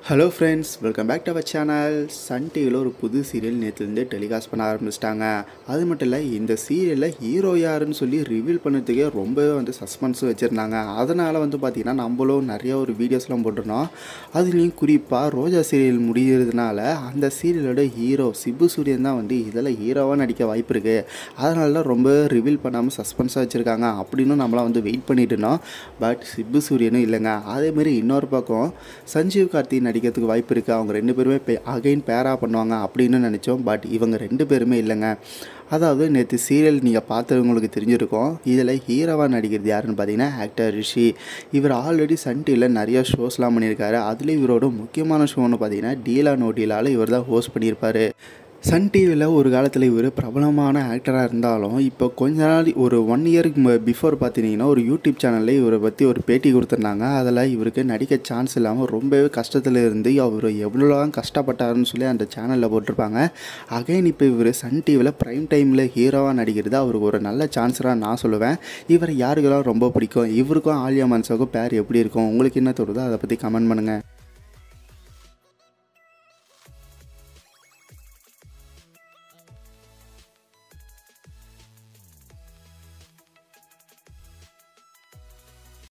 hello friends welcome back to our channel Sun டிவியில் ஒரு புது சீரியல் நேற்றுலேருந்து டெலிகாஸ்ட் பண்ண ஆரம்பிச்சிட்டாங்க அது மட்டும் இல்லை இந்த சீரியலில் ஹீரோ யாருன்னு சொல்லி ரிவீல் பண்ணுறதுக்கே ரொம்பவே வந்து சஸ்பென்ஸ் வச்சுருந்தாங்க அதனால் வந்து பார்த்திங்கன்னா நம்மளும் நிறைய ஒரு வீடியோஸ்லாம் போட்டிருந்தோம் அதுலேயும் குறிப்பாக ரோஜா சீரியல் முடிகிறதுனால அந்த சீரியலோட ஹீரோ சிபு சூரியன் தான் வந்து இதில் ஹீரோவாக நடிக்க வாய்ப்பு இருக்குது அதனால தான் ரொம்ப ரிவீல் பண்ணாமல் சஸ்பென்ஸாக வச்சுருக்காங்க அப்படின்னு நம்மளாம் வந்து வெயிட் பண்ணிட்டு இருந்தோம் பட் சிபு சூரியனும் இல்லைங்க அதேமாரி இன்னொரு பக்கம் சஞ்சீவ் கார்த்தி நடிக்கிறதுக்கு வாய்ப்பு இருக்குது அவங்க ரெண்டு பேருமே பே அகைன் பேராக பண்ணுவாங்க அப்படின்னு நினச்சோம் பட் இவங்க ரெண்டு பேருமே இல்லைங்க அதாவது நேற்று சீரியல் நீங்கள் பார்த்தவங்களுக்கு தெரிஞ்சிருக்கும் இதில் ஹீரோவாக நடிக்கிறது யாருன்னு பார்த்தீங்கன்னா ஆக்டர் ரிஷி இவர் ஆல்ரெடி சன் டிவியில் நிறைய ஷோஸ்லாம் பண்ணியிருக்காரு அதில் இவரோட முக்கியமான ஷோன்னு பார்த்தீங்கன்னா டீலா நோட்டிலால் இவர் தான் ஹோஸ்ட் பண்ணியிருப்பார் சன் டிவியில் ஒரு காலத்தில் இவர் பிரபலமான ஆக்டராக இருந்தாலும் இப்போ கொஞ்ச நாள் ஒரு ஒன் இயருக்கு பிஃபோர் பார்த்தீங்கன்னா ஒரு யூடியூப் சேனலில் இவரை பற்றி ஒரு பேட்டி கொடுத்துருந்தாங்க அதில் இவருக்கு நடிக்க சான்ஸ் இல்லாமல் ரொம்பவே கஷ்டத்தில் இருந்து அவர் எவ்வளோலாம் கஷ்டப்பட்டாருன்னு சொல்லி அந்த சேனலில் போட்டிருப்பாங்க அகைன் இப்போ இவர் சன் டிவியில் ப்ரைம் டைமில் ஹீரோவாக நடிக்கிறது அவருக்கு ஒரு நல்ல சான்ஸராக நான் சொல்லுவேன் இவர் யாருக்கெல்லாம் ரொம்ப பிடிக்கும் இவருக்கும் ஆலியா மன்சாவுக்கும் பேர் எப்படி இருக்கும் உங்களுக்கு என்ன தோணுதோ அதை பற்றி கமெண்ட் பண்ணுங்கள்